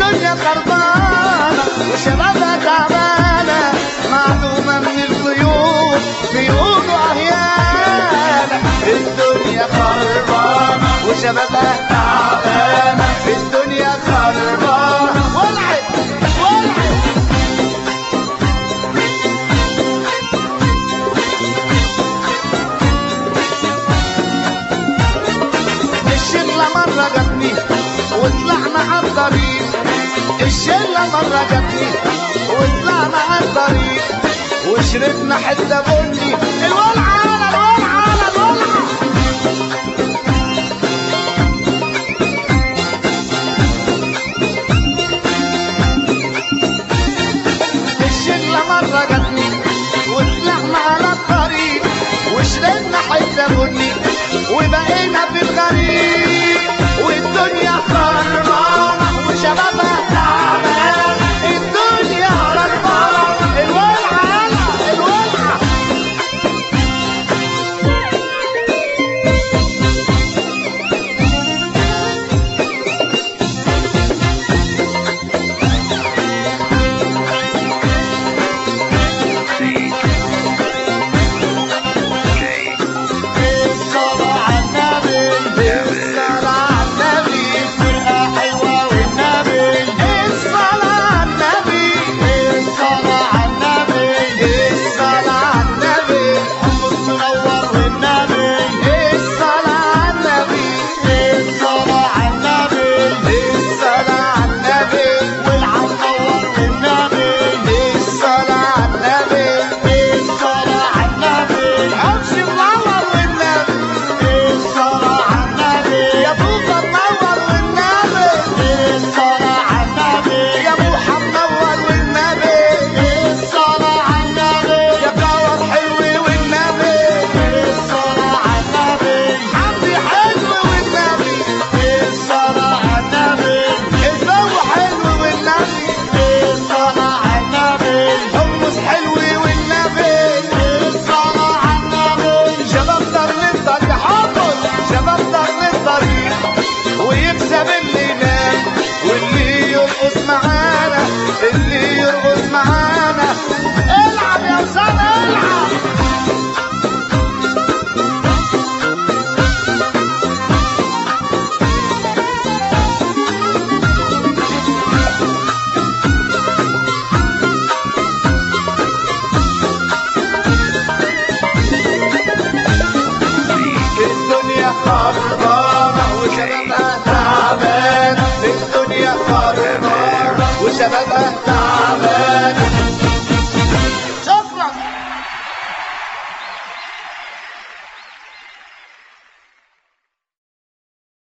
الدنيا خربانة وشبابها تعبانة معلومة من القيود بيقولوا عهيانة الدنيا خربانة وشبابها تعبانة الدنيا خربانة ولعت ولعت الشلة مرة جاتني وطلعنا على الطريق الشلة مرة جاتني وطلعنا على الطريق وشربنا حتة بني الولعة على الولعة على الولعة الشلة مرة جاتني وطلعنا على الطريق وشربنا حتة بني وبقينا في الطريق والدنيا خربانة وشبابها تعبان الدنيا خربانة الولعة الولعة الصلاة على النبي الصلاة على النبي فرقة حلوة والنبي الصلاة على النبي الصلاة على النبي الصلاة على النبي حمص منور والنبي الصلاة على النبي الصلاة على النبي الصلاة على النبي والعم نور والنبي الصلاة على النبي الصلاة على النبي حمص منور والنبي الصلاة على النبي يا بوبا منور والنبي الصلاة على النبي يا موحى منور والنبي الصلاة على النبي يا قمر حلو والنبي الصلاة على النبي حمدي حلو والنبي الصلاة على النبي الجو حلو والنبي الصلاة على النبي حمص حلو والنبي الصلاة على النبي شباب دار للطريق حافظ شباب دار للطريق ويكسب اللي ينام واللي يرقص معانا اللي يرقص معانا العب يا اسامه العب الدنيا خربانة وشبابها تعبانة الدنيا خربانة وشبابها تعبانة